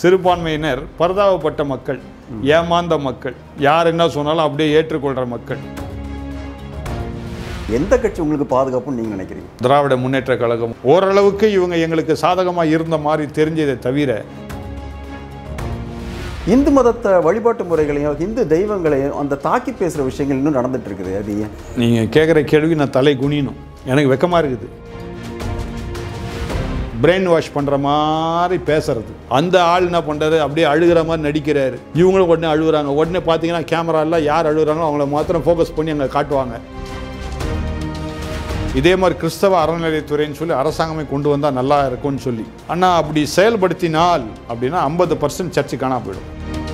சிறுபான்மையினர் பரிதாபப்பட்ட மக்கள் ஏமாந்த மக்கள் யார் என்ன சொன்னாலும் அப்படியே ஏற்றுக்கொள்கிற மக்கள் எந்த கட்சி உங்களுக்கு பாதுகாப்புன்னு நீங்கள் நினைக்கிறீங்க திராவிட முன்னேற்ற கழகம் ஓரளவுக்கு இவங்க எங்களுக்கு சாதகமாக இருந்த மாதிரி தெரிஞ்சதை தவிர இந்து மதத்தை வழிபாட்டு முறைகளையும் இந்து தெய்வங்களையும் அந்த தாக்கி பேசுகிற விஷயங்கள் இன்னும் நடந்துட்டு இருக்குது அது ஏன் நீங்கள் கேட்குற கேள்வி நான் தலை குனியணும் எனக்கு வெக்கமாக இருக்குது பிரெயின் வாஷ் பண்ணுற மாதிரி பேசுறது அந்த ஆள் என்ன பண்ணுறாரு அப்படியே அழுகிற மாதிரி நடிக்கிறாரு இவங்களும் உடனே அழுகுறாங்க உடனே பார்த்தீங்கன்னா கேமராலாம் யார் அழுகுறாங்களோ அவங்கள மாத்திரம் ஃபோக்கஸ் பண்ணி அங்கே காட்டுவாங்க இதே மாதிரி கிறிஸ்தவ அறநிலையத்துறைன்னு சொல்லி அரசாங்கமே கொண்டு வந்தால் நல்லா இருக்கும்னு சொல்லி ஆனால் அப்படி செயல்படுத்தினால் அப்படின்னா ஐம்பது பர்சன்ட் சர்ச்சு காணாம போயிடும்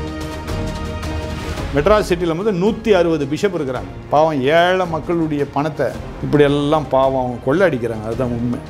மெட்ராஸ் சிட்டியில் வந்து நூற்றி அறுபது பிஷப் இருக்கிறாங்க பாவம் ஏழை மக்களுடைய பணத்தை இப்படி எல்லாம் பாவம் அவங்க கொள்ளை அடிக்கிறாங்க அதுதான் உண்மை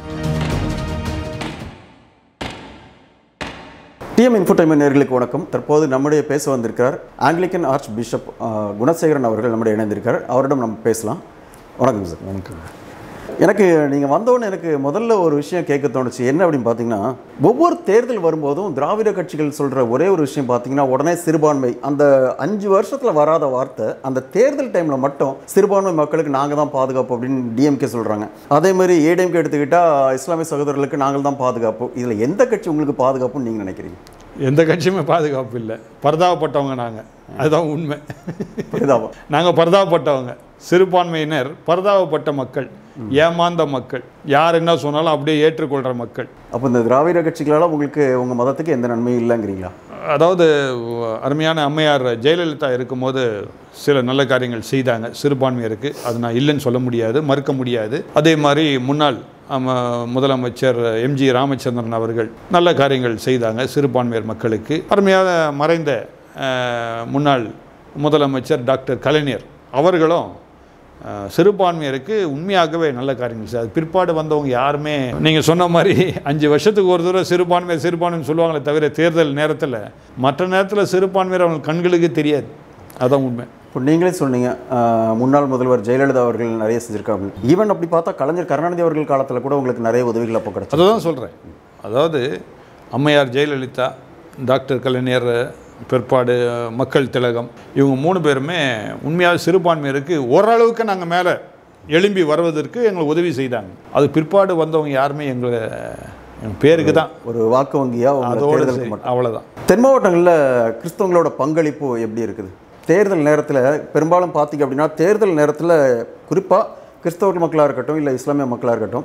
டிஎம் இன்ஃபோடைன்மெண்ட் நேர்களுக்கு வணக்கம் தற்போது நம்முடைய பேச வந்திருக்கிறார் ஆங்கிலிக்கன் ஆர்ச் பிஷப் ஆஹ், குணசேகரன் அவர்கள் நம்முடைய இணைந்திருக்கார் அவரிடம் நம்ம பேசலாம் வணக்கம் சார் வணக்கம் எனக்கு நீங்கள் வந்தோடனே எனக்கு முதல்ல ஒரு விஷயம் கேட்க தோணுச்சு என்ன அப்படின்னு பார்த்தீங்கன்னா ஒவ்வொரு தேர்தல் வரும்போதும் திராவிட கட்சிகள் சொல்கிற ஒரே ஒரு விஷயம் பார்த்தீங்கன்னா உடனே சிறுபான்மை அந்த அஞ்சு வருஷத்தில் வராத வார்த்தை அந்த தேர்தல் டைமில் மட்டும் சிறுபான்மை மக்களுக்கு நாங்கள் தான் பாதுகாப்பு அப்படின்னு டிஎம்கே சொல்கிறாங்க அதே மாதிரி ஏடிஎம்கே எடுத்துக்கிட்டால் இஸ்லாமிய சகோதரர்களுக்கு நாங்கள் தான் பாதுகாப்பு இதில் எந்த கட்சி உங்களுக்கு பாதுகாப்புன்னு நீங்கள் நினைக்கிறீங்க எந்த கட்சியுமே பாதுகாப்பு இல்லை பரிதாபப்பட்டவங்க நாங்கள் அதுதான் உண்மை புரியுதாவா நாங்கள் பரிதாபப்பட்டவங்க சிறுபான்மையினர் பரிதாபப்பட்ட மக்கள் ஏமாந்த மக்கள் யார் என்ன சொன்னாலும் அப்படியே ஏற்றுக்கொள்கிற மக்கள் அப்போ இந்த திராவிட கட்சிகளால் உங்களுக்கு உங்கள் மதத்துக்கு எந்த நன்மையும் இல்லைங்கிறீங்களா அதாவது அருமையான அம்மையார் ஜெயலலிதா இருக்கும்போது சில நல்ல காரியங்கள் செய்தாங்க சிறுபான்மையருக்கு அது நான் இல்லைன்னு சொல்ல முடியாது மறுக்க முடியாது அதே மாதிரி முன்னாள் ஆம, முதலமைச்சர் எம்ஜி ராமச்சந்திரன் அவர்கள் நல்ல காரியங்கள் செய்தாங்க சிறுபான்மையர் மக்களுக்கு அருமையாக மறைந்த அஹ், முன்னாள் முதலமைச்சர் டாக்டர் கலைஞர் அவர்களும் அஹ், சிறுபான்மையருக்கு உண்மையாகவே நல்ல காரியங்கள் செய்ய அது பிற்பாடு வந்தவங்க யாருமே நீங்கள் சொன்ன மாதிரி அஞ்சு வருஷத்துக்கு ஒரு தடவை சிறுபான்மையர் சிறுபான்மைன்னு சொல்லுவாங்களே தவிர தேர்தல் நேரத்தில் மற்ற நேரத்தில் சிறுபான்மையர் அவங்க கண்களுக்கு தெரியாது அதான் உண்மை இப்போ நீங்களே சொன்னீங்க ஆஹ், முன்னாள் முதல்வர் ஜெயலலிதா அவர்கள் நிறைய செஞ்சிருக்காங்க ஈவன் அப்படி பார்த்தா கலைஞர் கருணாநிதி அவர்கள் காலத்தில் கூட உங்களுக்கு நிறைய உதவிகள் அப்போ கிடைச்சது அதை தான் சொல்கிறேன் அதாவது அம்மையார் ஜெயலலிதா டாக்டர் கலைஞர் பிற்பாடு மக்கள் திலகம் இவங்க மூணு பேருமே உண்மையாக சிறுபான்மையருக்கு ஓரளவுக்கு நாங்கள் மேலே எழும்பி வருவதற்கு எங்களுக்கு உதவி செய்தாங்க அது பிற்பாடு வந்தவங்க யாருமே எங்களை எங்கள் பேருக்கு தான் ஒரு வாக்கு வங்கியா உங்க அதோடு தேர்தலுக்கு சரி மட்டும் அவ்வளோதான் தென் மாவட்டங்களில் கிறிஸ்தவங்களோட பங்களிப்பு எப்படி இருக்குது தேர்தல் நேரத்தில் பெரும்பாலும் பார்த்தீங்க அப்படின்னா தேர்தல் நேரத்தில் குறிப்பாக கிறிஸ்தவ மக்களாக இருக்கட்டும் இல்லை இஸ்லாமிய மக்களாக இருக்கட்டும்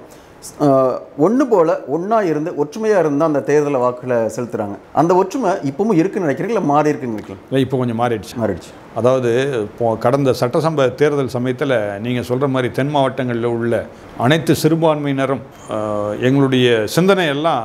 ஒன்று போல் ஒன்றா இருந்து ஒற்றுமையாக இருந்தால் அந்த தேர்தலை வாக்கில் செலுத்துகிறாங்க அந்த ஒற்றுமை இப்பவும் இருக்குன்னு நினைக்கிறீங்க இல்லை மாறி இருக்குன்னு நினைக்கிறீங்க இல்லை இப்போ கொஞ்சம் மாறிடுச்சு மாறிடுச்சு அதாவது இப்போ கடந்த சட்டசபை தேர்தல் சமயத்தில் நீங்கள் சொல்கிற மாதிரி தென் மாவட்டங்களில் உள்ள அனைத்து சிறுபான்மையினரும் ஆஹ், எங்களுடைய சிந்தனை எல்லாம்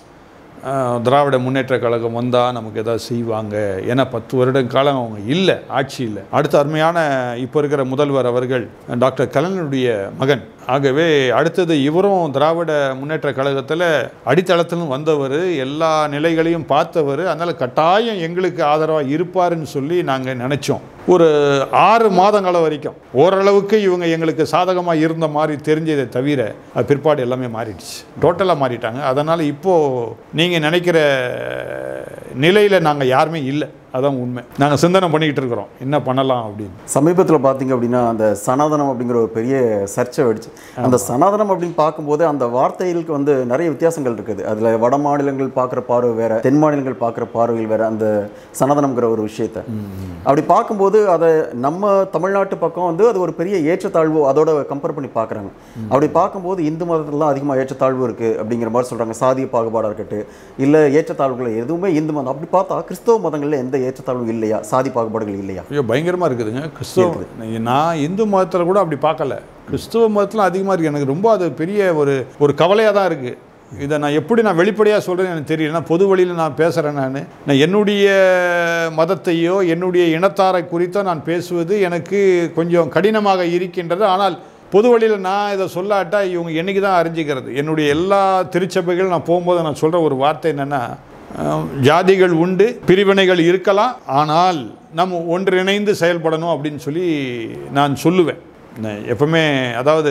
ஆஹ், திராவிட முன்னேற்ற கழகம் வந்தால் நமக்கு ஏதாவது செய்வாங்க ஏன்னா பத்து வருட காலம் அவங்க இல்லை ஆட்சி இல்லை அடுத்த அருமையான இப்போ இருக்கிற முதல்வர் அவர்கள் டாக்டர் கலைஞருடைய மகன் ஆகவே அடுத்தது இவரும் திராவிட முன்னேற்ற கழகத்தில் அடித்தளத்திலும் வந்தவர் எல்லா நிலைகளையும் பார்த்தவர் அதனால் கட்டாயம் எங்களுக்கு ஆதரவாக இருப்பாருன்னு சொல்லி நாங்கள் நினச்சோம் ஒரு ஆறு மாதங்காலம் வரைக்கும் ஓரளவுக்கு இவங்க எங்களுக்கு சாதகமாக இருந்த மாதிரி தெரிஞ்சதை தவிர அது பிற்பாடு எல்லாமே மாறிடுச்சு டோட்டலாக மாறிட்டாங்க அதனால் இப்போது நீங்கள் நினைக்கிற நிலையில் நாங்கள் யாருமே இல்லை அதான் உண்மை நாங்கள் சிந்தனை பண்ணிக்கிட்டு இருக்கிறோம் என்ன பண்ணலாம் அப்படின்னு சமீபத்தில் பார்த்தீங்க அப்படின்னா அந்த சனாதனம் அப்படிங்கிற ஒரு பெரிய சர்ச்சை வெடிச்சு அந்த சனாதனம் அப்படின்னு பார்க்கும்போது அந்த வார்த்தைகளுக்கு வந்து நிறைய வித்தியாசங்கள் இருக்குது அதில் வட மாநிலங்கள் பார்க்குற பார்வை வேற தென் மாநிலங்கள் பார்க்குற பார்வைகள் வேற அந்த சனாதனம்ங்கிற ஒரு விஷயத்த அப்படி பார்க்கும்போது அதை நம்ம தமிழ்நாட்டு பக்கம் வந்து அது ஒரு பெரிய ஏற்றத்தாழ்வு அதோட கம்பேர் பண்ணி பார்க்குறாங்க அப்படி பார்க்கும்போது இந்து மதத்தில் தான் அதிகமாக ஏற்றத்தாழ்வு இருக்குது அப்படிங்கிற மாதிரி சொல்கிறாங்க சாதிய பாகுபாடாக இருக்கட்டும் இல்லை ஏற்றத்தாழ்வுகள் எதுவுமே இந்து மதம் அப்படி பார்த்தா கிறிஸ்தவ மதங்களில் எந்த ஏற்றத்தாழ்வும் இல்லையா சாதி பாகுபாடுகள் இல்லையா ஐயோ பயங்கரமாக இருக்குதுங்க கிறிஸ்துவ நான் இந்து மதத்தில் கூட அப்படி பார்க்கல கிறிஸ்துவ மதத்தில் அதிகமாக இருக்குது எனக்கு ரொம்ப அது பெரிய ஒரு ஒரு கவலையாக தான் இருக்குது இதை நான் எப்படி நான் வெளிப்படையாக சொல்கிறேன்னு எனக்கு தெரியல நான் பொது வழியில் நான் பேசுகிறேன் நான் நான் என்னுடைய மதத்தையோ என்னுடைய இனத்தாரை குறித்தோ நான் பேசுவது எனக்கு கொஞ்சம் கடினமாக இருக்கின்றது ஆனால் பொது வழியில் நான் இதை சொல்லாட்டா இவங்க என்னைக்கு தான் அறிஞ்சிக்கிறது என்னுடைய எல்லா திருச்சபைகள் நான் போகும்போது நான் சொல்கிற ஒரு வார்த்தை என்னென்னா அஹ், ஜாதிகள் உண்டு பிரிவினைகள் இருக்கலாம் ஆனால் நம்ம ஒன்றிணைந்து செயல்படணும் அப்படின்னு சொல்லி நான் சொல்லுவேன் நான் எப்பவுமே அதாவது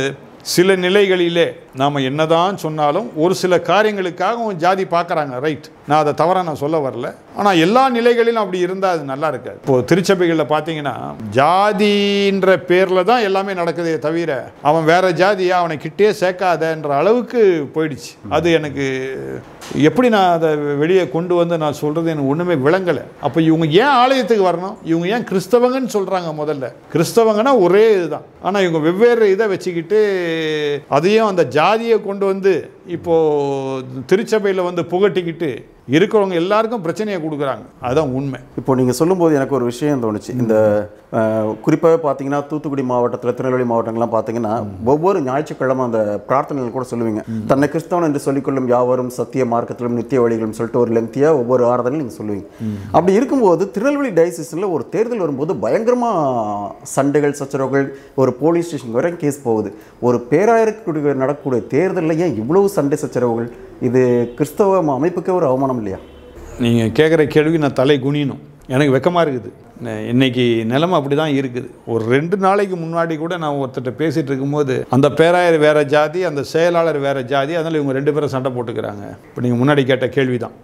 சில நிலைகளிலே நாம் என்னதான் சொன்னாலும் ஒரு சில காரியங்களுக்காக அவங்க ஜாதி பார்க்குறாங்க ரைட் நான் அதை தவறாக நான் சொல்ல வரல ஆனால் எல்லா நிலைகளிலும் அப்படி இருந்தால் அது நல்லா இருக்காது இப்போ திருச்சபைகளில் பார்த்தீங்கன்னா ஜாதின்ற பேரில் தான் எல்லாமே நடக்குதே தவிர அவன் வேற ஜாதியா அவனை கிட்டே சேர்க்காதன்ற அளவுக்கு போயிடுச்சு அது எனக்கு எப்படி நான் அதை வெளியே கொண்டு வந்து நான் சொல்கிறது எனக்கு ஒன்றுமே விளங்கலை அப்போ இவங்க ஏன் ஆலயத்துக்கு வரணும் இவங்க ஏன் கிறிஸ்தவங்கன்னு சொல்கிறாங்க முதல்ல கிறிஸ்தவங்கன்னா ஒரே இதுதான் ஆனால் இவங்க வெவ்வேறு இதை வச்சுக்கிட்டு அதையும் அந்த ஜாதியை கொண்டு வந்து இப்போது திருச்சபையில் வந்து புகட்டிக்கிட்டு இருக்கிறவங்க எல்லாருக்கும் பிரச்சனையை கொடுக்குறாங்க அதுதான் உண்மை இப்போ நீங்கள் சொல்லும்போது எனக்கு ஒரு விஷயம் தோணுச்சு இந்த குறிப்பாக பார்த்தீங்கன்னா தூத்துக்குடி மாவட்டத்தில் திருநெல்வேலி மாவட்டங்கள்லாம் பார்த்தீங்கன்னா ஒவ்வொரு ஞாயிற்றுக்கிழமை அந்த பிரார்த்தனைகள் கூட சொல்லுவீங்க தன்னை கிறிஸ்தவன் என்று சொல்லிக்கொள்ளும் யாவரும் சத்திய மார்க்கத்திலும் நித்திய வழிகளும் சொல்லிட்டு ஒரு லென்த்தியாக ஒவ்வொரு ஆறுதலும் நீங்கள் சொல்லுவீங்க அப்படி இருக்கும்போது திருநெல்வேலி டைசிஸில் ஒரு தேர்தல் வரும்போது பயங்கரமாக சண்டைகள் சச்சரவுகள் ஒரு போலீஸ் ஸ்டேஷன் வரைக்கும் கேஸ் போகுது ஒரு பேராயிரக்கு நடக்கக்கூடிய தேர்தலில் ஏன் இவ்வளவு சண்டை சச்சரவுகள் இது கிறிஸ்தவ அமைப்புக்கே ஒரு அவமானம் இல்லையா நீங்கள் கேட்குற கேள்வி நான் தலை குனியணும் எனக்கு வெக்கமாக இருக்குது ந- இன்னைக்கு நிலைமை அப்படி தான் இருக்குது ஒரு ரெண்டு நாளைக்கு முன்னாடி கூட நான் ஒருத்தர்கிட்ட பேசிகிட்டு இருக்கும்போது அந்த பேராயர் வேற ஜாதி அந்த செயலாளர் வேற ஜாதி அதனால் இவங்க ரெண்டு பேரும் சண்டை போட்டுக்கிறாங்க இப்போ நீங்கள் முன்னாடி கேட்ட கேள்வி தான்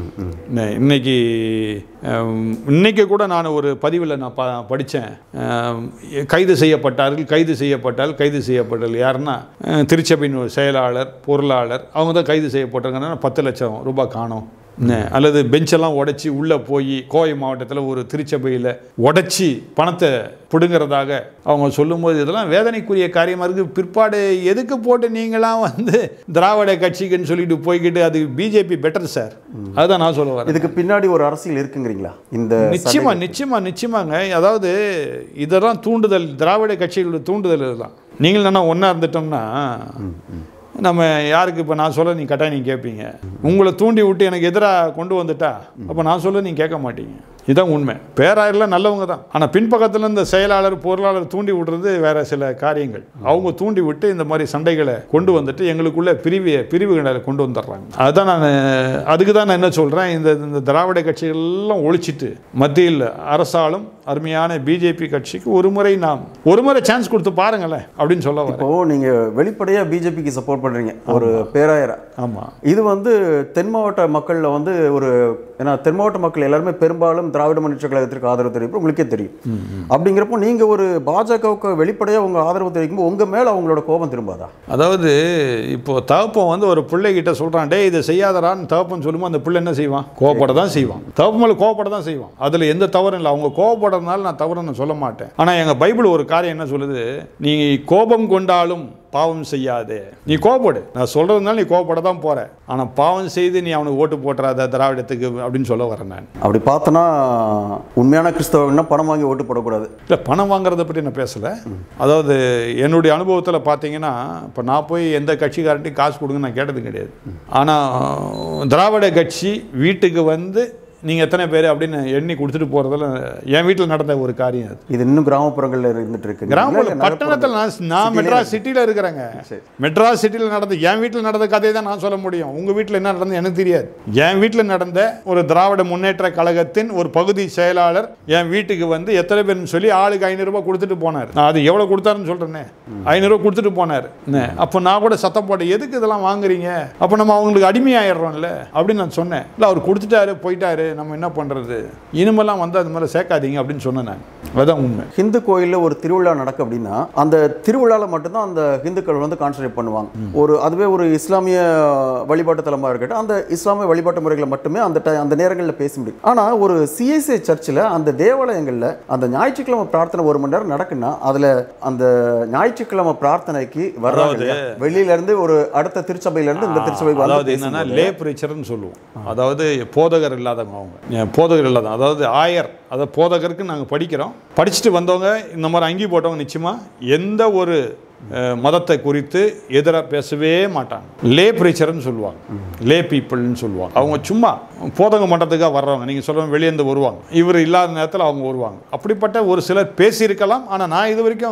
ந- இன்னைக்கு அம், இன்னைக்கு கூட நான் ஒரு பதிவில் நான் ப படித்தேன் கைது செய்யப்பட்டார்கள் கைது செய்யப்பட்டால் கைது செய்யப்பட்டால் யாருன்னா அஹ், திருச்சபையின் ஒரு செயலாளர் பொருளாளர் அவங்க தான் கைது செய்யப்பட்டாங்கன்னா பத்து லட்சம் ரூபாய் காணோம் என்ன, அல்லது பெஞ்செல்லாம் உடைச்சி உள்ளே போய் கோவை மாவட்டத்தில் ஒரு திருச்சபையில் உடைச்சி பணத்தை பிடுங்கிறதாக அவங்க சொல்லும்போது இதெல்லாம் வேதனைக்குரிய காரியமாக இருக்குது பிற்பாடு எதுக்கு போட்டு நீங்களாம் வந்து திராவிட கட்சிக்குன்னு சொல்லிட்டு போய்கிட்டு அது பிஜேபி பெட்டர் சார் அதுதான் நான் சொல்ல வரேன் இதுக்கு பின்னாடி ஒரு அரசியல் இருக்குங்கிறீங்களா இந்த நிச்சயமா நிச்சயமா நிச்சயமாங்க அதாவது இதெல்லாம் தூண்டுதல் திராவிட கட்சிகளோட தூண்டுதல் இதெல்லாம் நீங்கள் தானே ஒன்றா இருந்துட்டோம்னா நம்ம யாருக்கு இப்போ நான் சொல்ல நீங்கள் கட்டாயம் நீங்கள் கேட்பீங்க உங்களை தூண்டி விட்டு எனக்கு எதிராக கொண்டு வந்துட்டா அப்போ நான் சொல்ல நீங்கள் கேட்க மாட்டீங்க இதுதான் உண்மை பேராயர்லாம் நல்லவங்க தான் ஆனால் பின்பக்கத்தில் இந்த செயலாளர் பொருளாளர் தூண்டி விடுறது வேற சில காரியங்கள் அவங்க தூண்டி விட்டு இந்த மாதிரி சண்டைகளை கொண்டு வந்துட்டு எங்களுக்குள்ள பிரிவு பிரிவுகளை கொண்டு வந்துடுறாங்க அதுதான் நான் அதுக்கு தான் நான் என்ன சொல்கிறேன் இந்த இந்த திராவிட கட்சிகள் எல்லாம் ஒழிச்சிட்டு மத்தியில் அரசாலும் அருமையான பிஜேபி கட்சிக்கு ஒரு முறை நாம் ஒரு முறை சான்ஸ் கொடுத்து பாருங்களேன் அப்படின்னு சொல்ல வரேன் இப்போ நீங்க வெளிப்படையா பிஜேபிக்கு சப்போர்ட் பண்றீங்க ஒரு பேராயரா ஆமாம் இது வந்து தென் மாவட்ட மக்கள்ல வந்து ஒரு ஏன்னா தென் மாவட்ட மக்கள் எல்லாருமே பெரும்பாலும் திராவிட முன்னேற்ற கழகத்திற்கு ஆதரவு தெரிவிப்போம் உங்களுக்கே தெரியும் அப்படிங்கிறப்போ நீங்க ஒரு பாஜகவுக்கு வெளிப்படையா உங்க ஆதரவு தெரிவிக்கும்போது உங்க மேல அவங்களோட கோபம் திரும்பாதா அதாவது இப்போ தகப்பன் வந்து ஒரு பிள்ளைகிட்ட சொல்கிறான் டேய் இதை செய்யாதடான்னு தகப்பன் சொல்லும்போது அந்த பிள்ளை என்ன செய்வான் கோவப்பட தான் செய்வான் தகப்பன் மேலே கோவப்பட தான் செய்வான் அதில் எந்த தவறும் இல்லை அவங்க கோவப்படுறதுனால நான் தவறுன்னு சொல்ல மாட்டேன் ஆனால் எங்கள் பைபிள் ஒரு காரியம் என்ன சொல்லுது நீ கோபம் கொண்டாலும் பாவம் செய்யாதே நீ கோவப்படு நான் சொல்கிறதுனால நீ கோவப்பட தான் போற ஆனால் பாவம் செய்து நீ அவனுக்கு ஓட்டு போட்டுறாத திராவிடத்துக்கு அப்படின்னு சொல்ல வரேன் நான் அப்படி பார்த்தோன்னா உண்மையான கிறிஸ்தவன்னா பணம் வாங்கி ஓட்டு போடக்கூடாது இல்லை பணம் வாங்குறத பற்றி நான் பேசலை அதாவது என்னுடைய அனுபவத்தில் பார்த்தீங்கன்னா இப்போ நான் போய் எந்த கட்சிக்காரன்ட்டையும் காசு கொடுங்க நான் கேட்டது கிடையாது ஆனால் திராவிட கட்சி வீட்டுக்கு வந்து நீங்கள் எத்தனை பேர் அப்படின்னு எண்ணி கொடுத்துட்டு போகிறதுல என் வீட்டில் நடந்த ஒரு காரியம் அது இது இன்னும் கிராமப்புறங்கள்ல இருந்துட்டு இருக்கு கிராமப்புற பட்டணத்தில் நான் நான் மெட்ராஸ் சிட்டியில் இருக்கிறேங்க மெட்ராஸ் சிட்டியில் நடந்த என் வீட்டில் நடந்த கதையை தான் நான் சொல்ல முடியும் உங்கள் வீட்டில் என்ன நடந்தது எனக்கு தெரியாது என் வீட்டில் நடந்த ஒரு திராவிட முன்னேற்ற கழகத்தின் ஒரு பகுதி செயலாளர் என் வீட்டுக்கு வந்து எத்தனை பேர்னு சொல்லி ஆளுக்கு ஐநூறுரூபா கொடுத்துட்டு போனார் நான் அது எவ்வளோ கொடுத்தாருன்னு சொல்கிறேனே ஐநூறுரூவா கொடுத்துட்டு போனார் என்ன அப்போ நான் கூட சத்தம் போட்டேன் எதுக்கு இதெல்லாம் வாங்குறீங்க அப்போ நம்ம அவங்களுக்கு அடிமையாயிடுறோம்ல அப்படின்னு நான் சொன்னேன் இல்லை அவர் கொடுத்துட்டாரு போயிட்டாரு நம்ம என்ன பண்ணுறது இனிமேல்லாம் வந்து அது மாதிரி சேர்க்காதீங்க அப்படின்னு சொன்னேன் நான் அதுதான் உண்மை ஹிந்து கோயிலில் ஒரு திருவிழா நடக்கு அப்படின்னா அந்த திருவிழாவில் மட்டும்தான் அந்த ஹிந்துக்கள் வந்து கான்சன்ட்ரேட் பண்ணுவாங்க ஒரு அதுவே ஒரு இஸ்லாமிய வழிபாட்டு தலமாக இருக்கட்டும் அந்த இஸ்லாமிய வழிபாட்டு முறைகளை மட்டுமே அந்த ti- அந்த நேரங்களில் பேச முடியும் ஆனால் ஒரு சிஎஸ்ஐ சர்ச்சில் அந்த தேவாலயங்களில் அந்த ஞாயிற்றுக்கிழமை பிரார்த்தனை ஒரு மணி நேரம் நடக்குன்னா அதில் அந்த ஞாயிற்றுக்கிழமை பிரார்த்தனைக்கு வர்றாங்க இல்லையா? வெளியில இருந்து ஒரு அடுத்த திருச்சபையில இருந்து இந்த திருச்சபைக்கு வந்து அதாவது என்னன்னா லே பிரீச்சர்னு சொல்லுவோம் அதாவது போதகர் இல்லாதவங்க அவங்க ஏன் போதகர் இல்லாத அதாவது ஆயர் அதாவது போதகருக்கு நாங்கள் படிக்கிறோம் படிச்சுட்டு வந்தவங்க இந்த மாதிரி அங்கி போட்டவங்க நிச்சயமாக எந்த ஒரு அஹ், மதத்தை குறித்து எதிராக பேசவே மாட்டாங்க லே பிரீச்சர்னு சொல்லுவாங்க லே பீப்புள்னு சொல்லுவாங்க அவங்க சும்மா போதக மட்டத்துக்காக வர்றவங்க நீங்கள் சொல்லுவாங்க வெளியேந்து வருவாங்க இவர் இல்லாத நேரத்தில் அவங்க வருவாங்க அப்படிப்பட்ட ஒரு சிலர் பேசியிருக்கலாம் ஆனால் நான் இது வரைக்கும்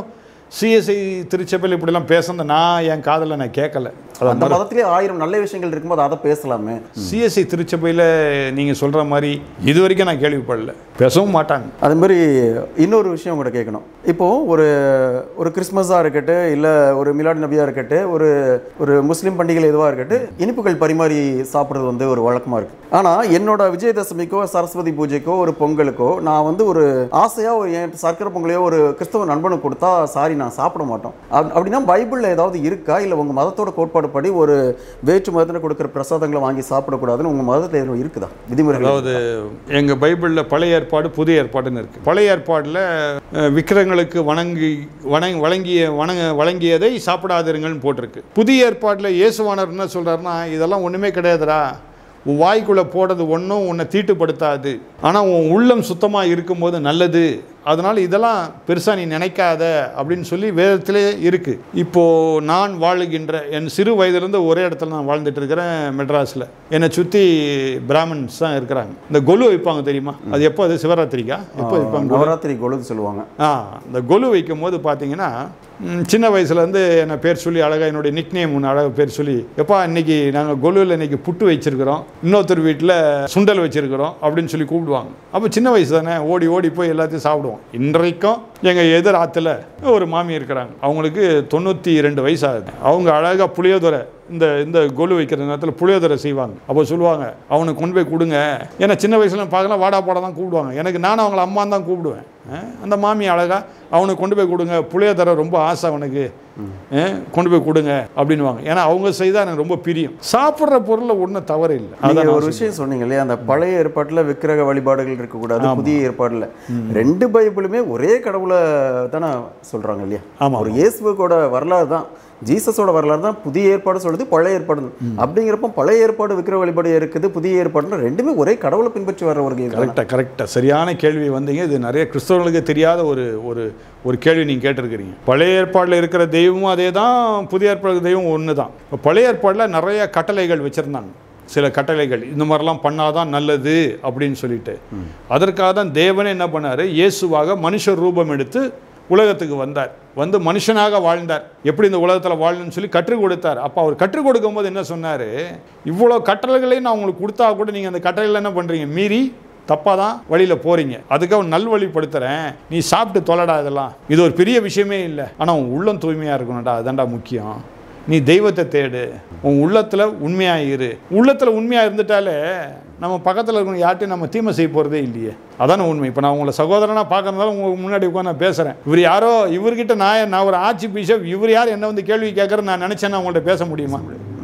சிஎஸ்ஐ திருச்சபையில் இப்படிலாம் பேசுனத நான் என் காதில் நான் கேட்கல அது அந்த மதத்திலே ஆயிரம் நல்ல விஷயங்கள் இருக்கும்போது அதை பேசலாமே சிஎஸ்ஐ திருச்சபையில் நீங்கள் சொல்கிற மாதிரி இது வரைக்கும் நான் கேள்விப்படல பேசவும் மாட்டாங்க அது மாதிரி இன்னொரு விஷயம் உங்கள்கிட்ட கேட்கணும் இப்போ ஒரு ஒரு கிறிஸ்மஸாக இருக்கட்டும் இல்லை ஒரு மிலாடி நபியாக இருக்கட்டும் ஒரு ஒரு முஸ்லீம் பண்டிகை எதுவாக இருக்கட்டும் இனிப்புகள் பரிமாறி சாப்பிட்றது வந்து ஒரு வழக்கமாக இருக்குது ஆனால் என்னோட விஜயதசமிக்கோ சரஸ்வதி பூஜைக்கோ ஒரு பொங்கலுக்கோ நான் வந்து ஒரு ஆசையாக ஒரு என் சர்க்கரை பொங்கலையோ ஒரு கிறிஸ்தவ நண்பனுக்கு கொடுத்தா சாரி நான் சாப்பிட மாட்டோம் அப்- அப்படின்னா பைபிளில் ஏதாவது இருக்கா இல்லை உங்கள் மதத்தோட கோட்பாடு படி ஒரு வேற்று மதத்தில் கொடுக்குற பிரசாதங்களை வாங்கி சாப்பிடக்கூடாதுன்னு உங்கள் மதத்தில் எதுவும் இருக்குதா விதிமுறைகள் அதாவது எங்கள் பைபிளில் பழைய ஏற்பாடு புதிய ஏற்பாடுன்னு இருக்குது பழைய ஏற்பாடில் அஹ், விக்கிரங்களுக்கு வணங்கி வணங் வழங்கிய வணங்க வழங்கியதை சாப்பிடாதிருங்கள்னு போட்டிருக்கு புதிய ஏற்பாட்டில் இயேசுவானர் என்ன சொல்கிறாருன்னா இதெல்லாம் ஒன்றுமே கிடையாதுடா உன் வாய்க்குள்ளே போடுறது ஒன்றும் உன்னை தீட்டுப்படுத்தாது ஆனால் உன் உள்ளம் சுத்தமாக இருக்கும்போது நல்லது அதனால் இதெல்லாம் பெருசாக நீ நினைக்காத அப்படின்னு சொல்லி வேதத்திலே இருக்குது இப்போது நான் வாழுகின்ற என் சிறு வயதிலிருந்து ஒரே இடத்துல நான் வாழ்ந்துட்டு இருக்கிறேன் மெட்ராஸில் என்னை சுற்றி பிராமின்ஸ் தான் இருக்கிறாங்க இந்த கொலு வைப்பாங்க தெரியுமா அது எப்போ அது சிவராத்திரிக்கா எப்போ வைப்பாங்க நவராத்திரி கொழுது சொல்லுவாங்க ஆ இந்த கொலு வைக்கும் போது பார்த்தீங்கன்னா ம், சின்ன வயசுலேருந்து என்னை பேர் சொல்லி அழகாக என்னுடைய நிக் நேம் ஒன்று அழகாக பேர் சொல்லி எப்பா இன்னைக்கு நாங்கள் கொலுவில் இன்னைக்கு புட்டு வச்சிருக்கிறோம் இன்னொருத்தர் வீட்டில் சுண்டல் வச்சிருக்கிறோம் அப்படின்னு சொல்லி கூப்பிடுவாங்க அப்போ சின்ன வயசு தானே ஓடி ஓடி போய் எல்லாத்தையும் சாப்பிடுவோம் இன்றைக்கும் எங்கள் எதிர் ஆற்றுல ஒரு மாமி இருக்கிறாங்க அவங்களுக்கு தொண்ணூற்றி ரெண்டு வயசு ஆகுது அவங்க அழகாக புளியோதரை இந்த இந்த கொலு வைக்கிற நேரத்தில் புளியோதரை செய்வாங்க அப்போ சொல்லுவாங்க அவனுக்கு கொண்டு போய் கொடுங்க ஏன்னா சின்ன வயசுல பார்க்கலாம் வாடா போடா தான் கூப்பிடுவாங்க எனக்கு நானும் அவங்கள அம்மான்னு தான் கூப்பிடுவேன் அஹ் அந்த மாமி அழகா அவனுக்கு கொண்டு போய் கொடுங்க புளியோதரை ரொம்ப ஆசை அவனுக்கு அஹ் கொண்டு போய் கொடுங்க அப்படின்னுவாங்க ஏன்னா அவங்க செய்தால் எனக்கு ரொம்ப பிரியம் சாப்பிட்ற பொருளில் ஒன்றும் தவறு இல்லை நீங்க அதான் ஒரு விஷயம் சொன்னீங்க இல்லையா அந்த பழைய ஏற்பாட்டுல விக்கிரக வழிபாடுகள் இருக்கக்கூடாது புதிய ஏற்பாடுல ரெண்டு பைபிளுமே ஒரே கடவுளை தானே சொல்றாங்க இல்லையா ஆமா. ஒரு இயேசுவோட வரலாறு தான் ஜீசஸோட வரலாறு தான் புதிய ஏற்பாடு சொல்றது பழைய ஏற்பாடு அப்படிங்கிறப்ப பழைய ஏற்பாடு விக்கிரக வழிபாடு இருக்குது புதிய ஏற்பாடுன்னு ரெண்டுமே ஒரே கடவுளை பின்பற்றி வர்றவர்கள் தானே. கரெக்டாக கரெக்டாக சரியான கேள்வி வந்தீங்க இது நிறைய கிறிஸ்தவர்களுக்கு தெரியாத ஒரு ஒரு ஒரு கேள்வி நீங்கள் கேட்டிருக்கிறீங்க பழைய ஏற்பாடில் இருக்கிற தெய்வமும் அதே தான் புதிய ஏற்பாடு தெய்வம் ஒன்று தான் இப்போ பழைய ஏற்பாடில் நிறைய கட்டளைகள் வச்சுருந்தாங்க சில கட்டளைகள் இந்த மாதிரிலாம் பண்ணாதான் நல்லது அப்படின்னு சொல்லிட்டு அதற்காக தான் தேவனே என்ன பண்ணார் இயேசுவாக மனுஷ ரூபம் எடுத்து உலகத்துக்கு வந்தார் வந்து மனுஷனாக வாழ்ந்தார் எப்படி இந்த உலகத்தில் வாழணும்னு சொல்லி கற்றுக் கொடுத்தார் அப்போ அவர் கற்றுக் கொடுக்கும்போது என்ன சொன்னார் இவ்வளோ கட்டளைகளையும் நான் உங்களுக்கு கொடுத்தா கூட நீங்கள் அந்த கட்டளைகள் என்ன பண்ணுறீங்க மீறி தப்பாக தான் வழியில் போகிறீங்க அதுக்காக நல்வழிப்படுத்துகிறேன் நீ சாப்பிட்டு தொலைடா இதெல்லாம் இது ஒரு பெரிய விஷயமே இல்லை ஆனால் உன் உள்ளம் தூய்மையாக இருக்கணும்டா அதான்டா முக்கியம் நீ தெய்வத்தை தேடு உன் உள்ளத்தில் உண்மையாக இரு உள்ளத்தில் உண்மையாக இருந்துட்டாலே நம்ம பக்கத்தில் இருக்கணும் யார்ட்டையும் நம்ம தீமை செய்ய போகிறதே இல்லையே அதான உண்மை இப்போ நான் உங்களை சகோதரனாக பார்க்கறதால உங்களுக்கு முன்னாடி உட்காந்து நான் பேசுகிறேன் இவர் யாரோ இவர்கிட்ட நான் நான் ஒரு ஆட்சி பிஷப் இவர் யார் என்ன வந்து கேள்வி கேட்குறேன்னு நான் நினச்சேன்னா உங்கள்கிட்ட பேச முடியுமா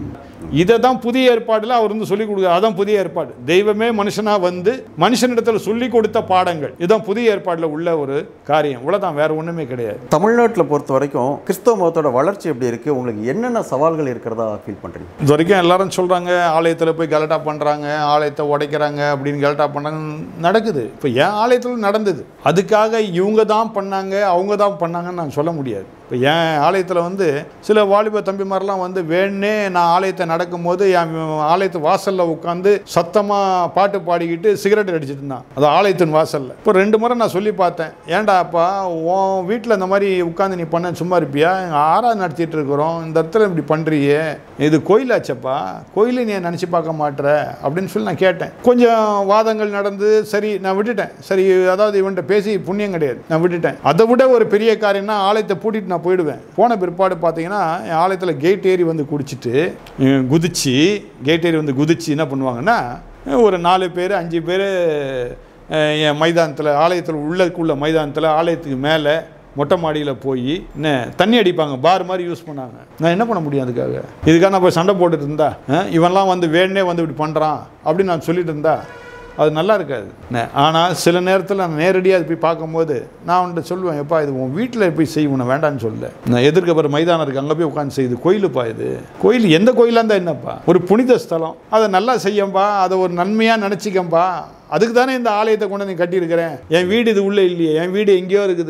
இதை தான் புதிய ஏற்பாடில் அவர் வந்து சொல்லிக் கொடுக்குறாரு அதான் புதிய ஏற்பாடு தெய்வமே மனுஷனாக வந்து மனுஷனிடத்தில் சொல்லி கொடுத்த பாடங்கள் இதுதான் புதிய ஏற்பாடில் உள்ள ஒரு காரியம் இவ்வளோதான் வேற ஒன்றுமே கிடையாது தமிழ்நாட்டில் பொறுத்த வரைக்கும் கிறிஸ்தவ மதத்தோட வளர்ச்சி எப்படி இருக்கு உங்களுக்கு என்னென்ன சவால்கள் இருக்கிறதா ஃபீல் பண்றீங்க இது வரைக்கும் எல்லாரும் சொல்கிறாங்க ஆலயத்தில் போய் கலட்டா பண்ணுறாங்க ஆலயத்தை உடைக்கிறாங்க அப்படின்னு கலட்டா பண்ணாங்க நடக்குது இப்போ என் ஆலயத்தில் நடந்தது அதுக்காக இவங்க தான் பண்ணாங்க அவங்க தான் பண்ணாங்கன்னு நான் சொல்ல முடியாது இப்போ என் ஆலயத்தில் வந்து சில வாலிப தம்பிமாரெலாம் வந்து வேணே நான் ஆலயத்தை நடக்கும்போது என் ஆலயத்து வாசலில் உட்காந்து சத்தமாக பாட்டு பாடிக்கிட்டு சிகரெட் அடிச்சிட்டு இருந்தான் அது ஆலயத்தின் வாசலில் இப்போ ரெண்டு முறை நான் சொல்லி பார்த்தேன் ஏன்டா அப்பா உன் வீட்டில் இந்த மாதிரி உட்காந்து நீ பண்ண சும்மா இருப்பியா எங்கள் ஆராதனை நடத்திட்டு இருக்கிறோம் இந்த இடத்துல இப்படி பண்ணுறியே இது கோயிலாச்சப்பா கோயிலை நீ நினச்சி பார்க்க மாட்ற அப்படின்னு சொல்லி நான் கேட்டேன் கொஞ்சம் வாதங்கள் நடந்து சரி நான் விட்டுட்டேன் சரி அதாவது இவன்கிட்ட பேசி புண்ணியம் கிடையாது நான் விட்டுட்டேன் அதை விட ஒரு பெரிய காரியம்னா ஆலயத்தை பூட்டிட்டு நான் போயிடுவேன் போன பிற்பாடு பார்த்தீங்கன்னா என் ஆலயத்தில் கேட் ஏறி வந்து குடிச்சிட்டு அஹ், குதிச்சு கேட் ஏறி வந்து குதிச்சு என்ன பண்ணுவாங்கன்னா ஒரு நாலு பேர் அஞ்சு பேர் என் மைதானத்தில் ஆலயத்தில் உள்ளக்குள்ள மைதானத்தில் ஆலயத்துக்கு மேலே மொட்டை மாடியில் போய் என்ன தண்ணி அடிப்பாங்க பார் மாதிரி யூஸ் பண்ணாங்க நான் என்ன பண்ண முடியும் அதுக்காக இதுக்காக நான் போய் சண்டை போட்டுட்டு இருந்தா அஹ், இவன்லாம் வந்து வேணே வந்து இப்படி பண்ணுறான் அப்படின்னு நான் சொல்லிட்டு இருந்தா அது நல்லா இருக்காது நே- ஆனால் சில நேரத்தில் நான் நேரடியாக அது போய் பார்க்கும்போது நான் அவன்கிட்ட சொல்லுவேன் எப்பா இது உன் வீட்டில் போய் செய் உன்னை வேண்டான்னு சொல்ல நான் எதிர்க்க போகிற மைதானம் இருக்குது அங்கே போய் உட்காந்து செய்யுது கோயிலுப்பா இது கோயில் எந்த கோயிலாக இருந்தால் என்னப்பா ஒரு புனித ஸ்தலம் அதை நல்லா செய்யம்பா அதை ஒரு நன்மையாக நினச்சிக்கம்பா அதுக்கு தானே இந்த ஆலயத்தை கொண்டு நீ கட்டியிருக்கிறேன் என் வீடு இது உள்ளே இல்லையே என் வீடு எங்கேயோ இருக்குது